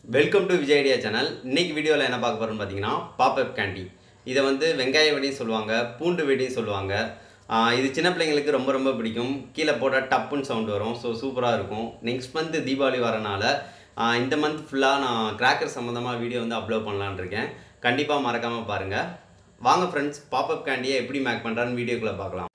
welcome to Vijay idea channel இன்னைக்கு வீடியோவில் என்ன பார்க்க போகிறோம்னு பார்த்தீங்கன்னா பாப்அப் கேண்டி இதை வந்து வெங்காய வெடியும் சொல்லுவாங்க பூண்டு வெடியும் சொல்லுவாங்க ஆஹ் இது சின்ன பிள்ளைங்களுக்கு ரொம்ப ரொம்ப பிடிக்கும் கீழே போட்டால் டப்புன்னு சவுண்ட் வரும் ஸோ சூப்பராக இருக்கும் நெக்ஸ்ட் மந்த் தீபாவளி வரனால ஆஹ் இந்த மந்த் ஃபுல்லாக நான் கிராக்கர் சம்மந்தமாக வீடியோ வந்து அப்லோட் பண்ணலான்னு இருக்கேன் கண்டிப்பாக மறக்காமல் பாருங்கள் வாங்க ஃப்ரெண்ட்ஸ் பாப்அப் கேண்டியை எப்படி மேக் பண்ணுறான்னு வீடியோக்குள்ளே பார்க்கலாம்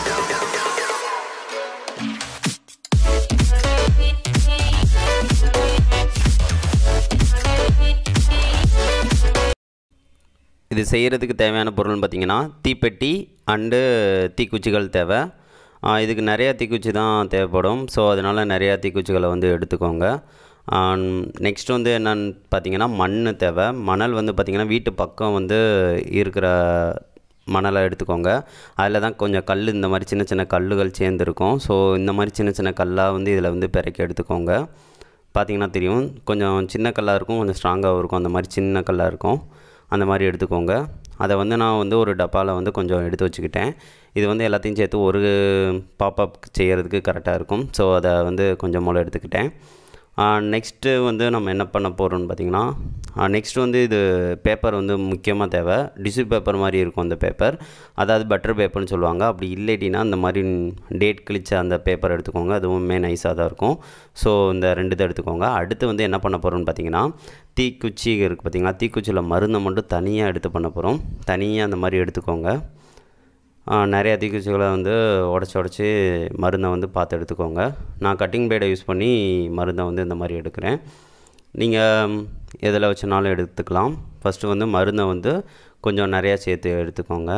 இது செய்கிறதுக்கு தேவையான பொருள்னு பார்த்தீங்கன்னா தீப்பெட்டி அண்டு தீக்குச்சிகள் தேவை ஆ, இதுக்கு நிறையா தீக்குச்சி தான் தேவைப்படும் ஸோ அதனால் நிறையா தீக்குச்சிகளை வந்து எடுத்துக்கோங்க நெக்ஸ்ட் வந்து என்னன்னு பார்த்தீங்கன்னா மண் தேவை மணல் வந்து பார்த்திங்கன்னா வீட்டு பக்கம் வந்து இருக்கிற மணலை எடுத்துக்கோங்க அதில் தான் கொஞ்சம் கல் இந்த மாதிரி சின்ன சின்ன கல்லுகள் சேர்ந்துருக்கும் ஸோ இந்த மாதிரி சின்ன சின்ன கல்லாக வந்து இதில் வந்து பிறக்கி எடுத்துக்கோங்க பார்த்தீங்கன்னா தெரியும் கொஞ்சம் சின்ன கல்லாக இருக்கும் கொஞ்சம் ஸ்ட்ராங்காகவும் இருக்கும் அந்த மாதிரி சின்ன கல்லாக இருக்கும் அந்த மாதிரி எடுத்துக்கோங்க அதை வந்து நான் வந்து ஒரு டப்பாவில் வந்து கொஞ்சம் எடுத்து வச்சுக்கிட்டேன் இது வந்து எல்லாத்தையும் சேர்த்து ஒரு பாப்அப் செய்கிறதுக்கு கரெக்டாக இருக்கும் ஸோ அதை வந்து கொஞ்சம் மூலம் எடுத்துக்கிட்டேன் நெக்ஸ்ட்டு வந்து நம்ம என்ன பண்ண போகிறோம்னு பார்த்தீங்கன்னா நெக்ஸ்ட் வந்து இது பேப்பர் வந்து முக்கியமாக தேவை டிஷ்யூ பேப்பர் மாதிரி இருக்கும் அந்த பேப்பர் அதாவது பட்டர் பேப்பர்னு சொல்லுவாங்க அப்படி இல்லைட்டினா அந்த மாதிரி டேட் கிழிச்ச அந்த பேப்பர் எடுத்துக்கோங்க அதுவுமே நைஸாக தான் இருக்கும் ஸோ இந்த ரெண்டு இதை எடுத்துக்கோங்க அடுத்து வந்து என்ன பண்ண போகிறோம்னு பார்த்தீங்கன்னா தீக்குச்சி இருக்குது பார்த்தீங்களா தீக்குச்சியில் மருந்தை மட்டும் தனியாக எடுத்து பண்ண போகிறோம் தனியாக அந்த மாதிரி எடுத்துக்கோங்க ஆ, நிறைய தீக்குச்சிகளை வந்து உடச்சி உடச்சி மருந்தை வந்து பார்த்து எடுத்துக்கோங்க நான் கட்டிங் பிளேடை யூஸ் பண்ணி மருந்தை வந்து இந்த மாதிரி எடுக்கிறேன் நீங்கள் எதில் வச்சுனாலும் எடுத்துக்கலாம் ஃபஸ்ட்டு வந்து மருந்தை வந்து கொஞ்சம் நிறையா சேர்த்து எடுத்துக்கோங்க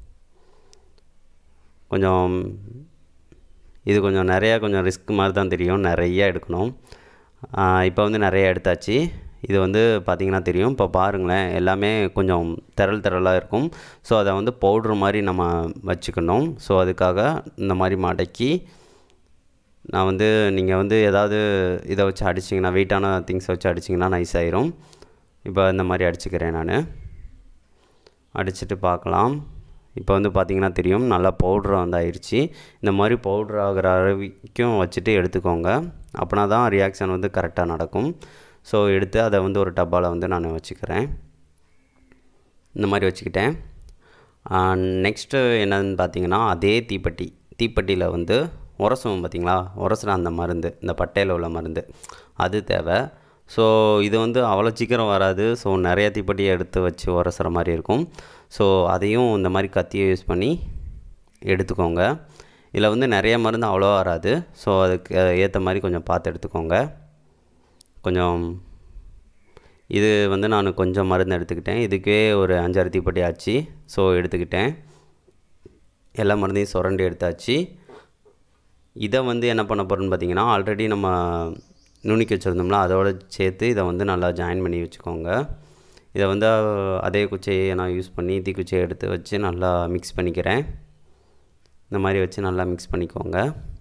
கொஞ்சம் இது கொஞ்சம் நிறையா கொஞ்சம் ரிஸ்க் மாதிரி தான் தெரியும் நிறைய எடுக்கணும் இப்போ வந்து நிறைய எடுத்தாச்சு இது வந்து பார்த்திங்கன்னா தெரியும் இப்போ பாருங்களேன் எல்லாமே கொஞ்சம் திரள் திரளாக இருக்கும் ஸோ அதை வந்து பவுட்ரு மாதிரி நம்ம வச்சுக்கணும் ஸோ அதுக்காக இந்த மாதிரி மடக்கி நான் வந்து நீங்கள் வந்து ஏதாவது இதை வச்சு அடிச்சிங்கன்னா வெயிட்டான திங்ஸை வச்சு அடிச்சிங்கன்னா நைஸ் ஆயிரும் இப்போ இந்த மாதிரி அடிச்சுக்கிறேன் நான் அடிச்சுட்டு பார்க்கலாம் இப்போ வந்து பார்த்திங்கன்னா தெரியும் நல்லா பவுட்ரு வந்து ஆயிடுச்சு இந்த மாதிரி பவுட்ரு ஆகிற அளவுக்கும் வச்சுட்டு எடுத்துக்கோங்க அப்படின்னா தான் ரியாக்ஷன் வந்து கரெக்டாக நடக்கும் ஸோ எடுத்து அதை வந்து ஒரு டப்பாவில் வந்து நான் வச்சுக்கிறேன் இந்த மாதிரி வச்சுக்கிட்டேன் நெக்ஸ்ட்டு என்னன்னு பார்த்தீங்கன்னா அதே தீப்பெட்டி தீப்பெட்டியில் வந்து உரசும் பார்த்தீங்களா உரசுற அந்த மருந்து இந்த பட்டையில் உள்ள மருந்து அது தேவை ஸோ இது வந்து அவ்வளோ சீக்கிரம் வராது ஸோ நிறைய தீப்பெட்டியை எடுத்து வச்சு உரசுற மாதிரி இருக்கும் ஸோ அதையும் இந்த மாதிரி கத்தியை யூஸ் பண்ணி எடுத்துக்கோங்க இதில் வந்து நிறைய மருந்து அவ்வளோவா வராது ஸோ அதுக்கு ஏற்ற மாதிரி கொஞ்சம் பார்த்து எடுத்துக்கோங்க கொஞ்சம் இது வந்து நான் கொஞ்சம் மருந்து எடுத்துக்கிட்டேன் இதுக்கே ஒரு அஞ்சாறு தீப்பெட்டி ஆச்சு ஸோ எடுத்துக்கிட்டேன் எல்லா மருந்தையும் சுரண்டி எடுத்தாச்சு இதை வந்து என்ன பண்ண போகிறோன்னு பார்த்தீங்கன்னா ஆல்ரெடி நம்ம நுணுக்கி வச்சுருந்தோம்ல அதோட சேர்த்து இதை வந்து நல்லா ஜாயின் பண்ணி வச்சுக்கோங்க இதை வந்து அதே குச்சியை நான் யூஸ் பண்ணி தீக்குச்சியை எடுத்து வச்சு நல்லா மிக்ஸ் பண்ணிக்கிறேன் இந்த மாதிரி வச்சு நல்லா மிக்ஸ் பண்ணிக்கோங்க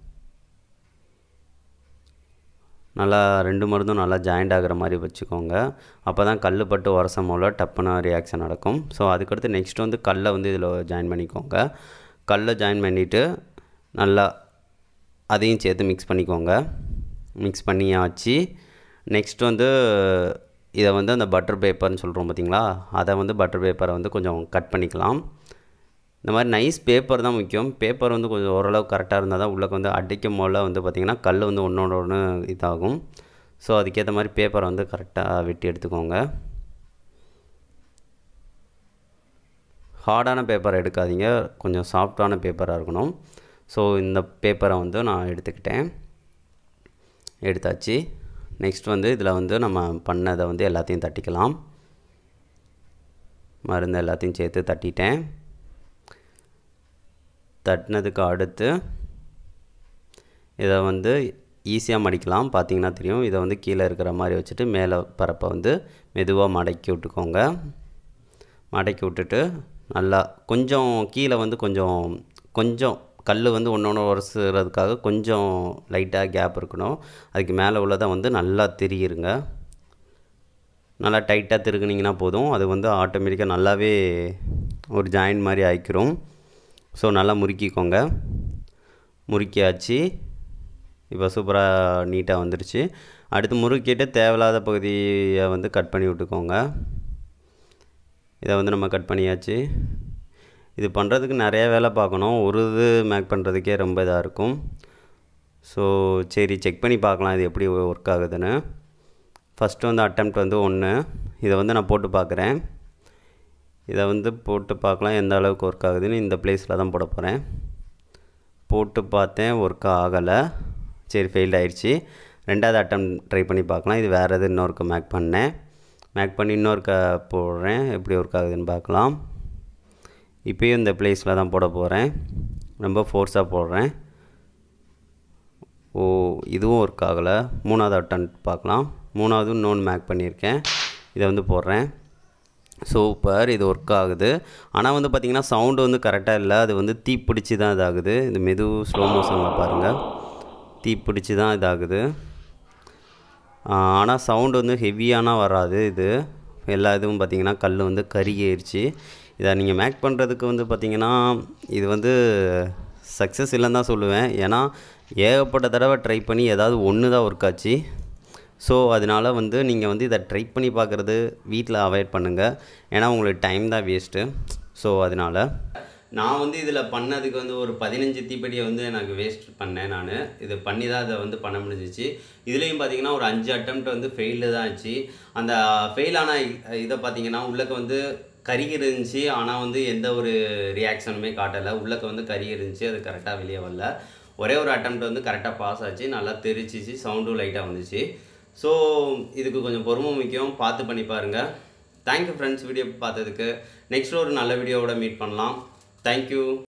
நல்லா ரெண்டு மருந்தும் நல்லா ஜாயிண்ட் ஆகிற மாதிரி வச்சுக்கோங்க அப்போ தான் கல் பட்டு உரசம் போல் டப்புன்னு ரியாக்ஷன் நடக்கும் ஸோ அதுக்கடுத்து நெக்ஸ்ட் வந்து கல்லை வந்து இதில் ஜாயின் பண்ணிக்கோங்க கல்லை ஜாயின் பண்ணிவிட்டு நல்லா அதையும் சேர்த்து மிக்ஸ் பண்ணிக்கோங்க மிக்ஸ் பண்ணியாச்சு நெக்ஸ்ட் வந்து இதை வந்து அந்த பட்டர் பேப்பர்னு சொல்கிறோம் பார்த்தீங்களா அதை வந்து பட்டர் பேப்பரை வந்து கொஞ்சம் கட் பண்ணிக்கலாம் இந்த மாதிரி நைஸ் பேப்பர் தான் முக்கியம் பேப்பர் வந்து கொஞ்சம் ஓரளவு கரெக்டாக இருந்தால் தான் உள்ளே வந்து அடிக்கும் போல் வந்து பார்த்திங்கன்னா கல் வந்து ஒன்றோட ஒன்று இதாகும் ஸோ அதுக்கேற்ற மாதிரி பேப்பரை வந்து கரெக்டாக வெட்டி எடுத்துக்கோங்க ஹார்டான பேப்பரை எடுக்காதீங்க கொஞ்சம் சாஃப்டான பேப்பராக இருக்கணும் ஸோ இந்த பேப்பரை வந்து நான் எடுத்துக்கிட்டேன் எடுத்தாச்சு நெக்ஸ்ட் வந்து இதில் வந்து நம்ம பண்ணதை வந்து எல்லாத்தையும் தட்டிக்கலாம் மருந்து எல்லாத்தையும் சேர்த்து தட்டிட்டேன் தட்டினதுக்கு அடுத்து இதை வந்து ஈஸியாக மடிக்கலாம் பார்த்தீங்கன்னா தெரியும் இதை வந்து கீழே இருக்கிற மாதிரி வச்சுட்டு மேலே பரப்பை வந்து மெதுவாக மடக்கி விட்டுக்கோங்க மடக்கி விட்டுட்டு நல்லா கொஞ்சம் கீழே வந்து கொஞ்சம் கொஞ்சம் கல் வந்து ஒன்று ஒன்று உரசுறதுக்காக கொஞ்சம் லைட்டாக கேப் இருக்கணும் அதுக்கு மேலே உள்ளதை வந்து நல்லா திரியிருங்க நல்லா டைட்டாக திருகுனிங்கன்னா போதும் அது வந்து ஆட்டோமேட்டிக்காக நல்லாவே ஒரு ஜாயின் மாதிரி ஆயிக்கிறோம் ஸோ நல்லா முறுக்கிக்கோங்க முறுக்கியாச்சு இப்போ சூப்பராக நீட்டாக வந்துருச்சு அடுத்து முறுக்கிட்டு தேவையில்லாத பகுதியை வந்து கட் பண்ணி விட்டுக்கோங்க இதை வந்து நம்ம கட் பண்ணியாச்சு இது பண்ணுறதுக்கு நிறைய வேலை பார்க்கணும் ஒரு இது மேக் பண்ணுறதுக்கே ரொம்ப இதாக இருக்கும் ஸோ சரி செக் பண்ணி பார்க்கலாம் இது எப்படி ஒர்க் ஆகுதுன்னு ஃபஸ்ட்டு வந்து அட்டெம்ப்ட் வந்து ஒன்று இதை வந்து நான் போட்டு பார்க்குறேன் இதை வந்து போட்டு பார்க்கலாம் எந்த அளவுக்கு ஒர்க் ஆகுதுன்னு இந்த பிளேஸில் தான் போட போகிறேன் போட்டு பார்த்தேன் ஒர்க் ஆகலை சரி ஃபெயில்ட் ஆயிடுச்சு ரெண்டாவது அட்டம் ட்ரை பண்ணி பார்க்கலாம் இது வேறு எது இன்னொருக்க மேக் பண்ணேன் மேக் பண்ணி இன்னொருக்க போடுறேன் எப்படி ஒர்க் ஆகுதுன்னு பார்க்கலாம் இப்போயும் இந்த பிளேஸில் தான் போட போகிறேன் ரொம்ப ஃபோர்ஸாக போடுறேன் ஓ இதுவும் ஒர்க் ஆகலை மூணாவது அட்டம் பார்க்கலாம் மூணாவது இன்னொன்று மேக் பண்ணியிருக்கேன் இதை வந்து போடுறேன் சூப்பர் இது ஒர்க் ஆகுது ஆனால் வந்து பார்த்திங்கன்னா சவுண்டு வந்து கரெக்டாக இல்லை அது வந்து தீ பிடிச்சி தான் இதாகுது இது மெது ஸ்லோ மோஷனில் பாருங்கள் தீ பிடிச்சி தான் இதாகுது ஆனால் சவுண்டு வந்து ஹெவியானா வராது இது எல்லா இதுவும் பார்த்திங்கன்னா கல் வந்து கருகிருச்சு இதை நீங்கள் மேக் பண்ணுறதுக்கு வந்து பார்த்திங்கன்னா இது வந்து சக்ஸஸ் இல்லைன்னு தான் சொல்லுவேன் ஏன்னா ஏகப்பட்ட தடவை ட்ரை பண்ணி ஏதாவது ஒன்று தான் ஒர்க் ஆச்சு ஸோ அதனால் வந்து நீங்கள் வந்து இதை ட்ரை பண்ணி பார்க்குறது வீட்டில் அவாய்ட் பண்ணுங்கள் ஏன்னா உங்களுக்கு டைம் தான் வேஸ்ட்டு ஸோ அதனால் நான் வந்து இதில் பண்ணதுக்கு வந்து ஒரு பதினஞ்சு தீப்பெட்டியை வந்து எனக்கு வேஸ்ட் பண்ணேன் நான் இது பண்ணி தான் இதை வந்து பண்ண முடிஞ்சிச்சு இதுலேயும் பார்த்தீங்கன்னா ஒரு அஞ்சு அட்டம்ப்ட் வந்து ஃபெயிலு தான் ஆச்சு அந்த ஃபெயிலான இதை பார்த்தீங்கன்னா உள்ளக்க வந்து கருகி இருந்துச்சு ஆனால் வந்து எந்த ஒரு ரியாக்ஷனுமே காட்டலை உள்ளக்க வந்து கருகி இருந்துச்சு அது கரெக்டாக வெளியே வரல ஒரே ஒரு அட்டம்ப்ட் வந்து கரெக்டாக பாஸ் ஆச்சு நல்லா தெரிச்சிச்சு சவுண்டும் லைட்டாக வந்துச்சு ஸோ இதுக்கு கொஞ்சம் பொறுமை முக்கியம் பார்த்து பண்ணி பாருங்கள் தேங்க்யூ ஃப்ரெண்ட்ஸ் வீடியோ பார்த்ததுக்கு நெக்ஸ்ட் ஒரு நல்ல வீடியோவோட மீட் பண்ணலாம் தேங்க்யூ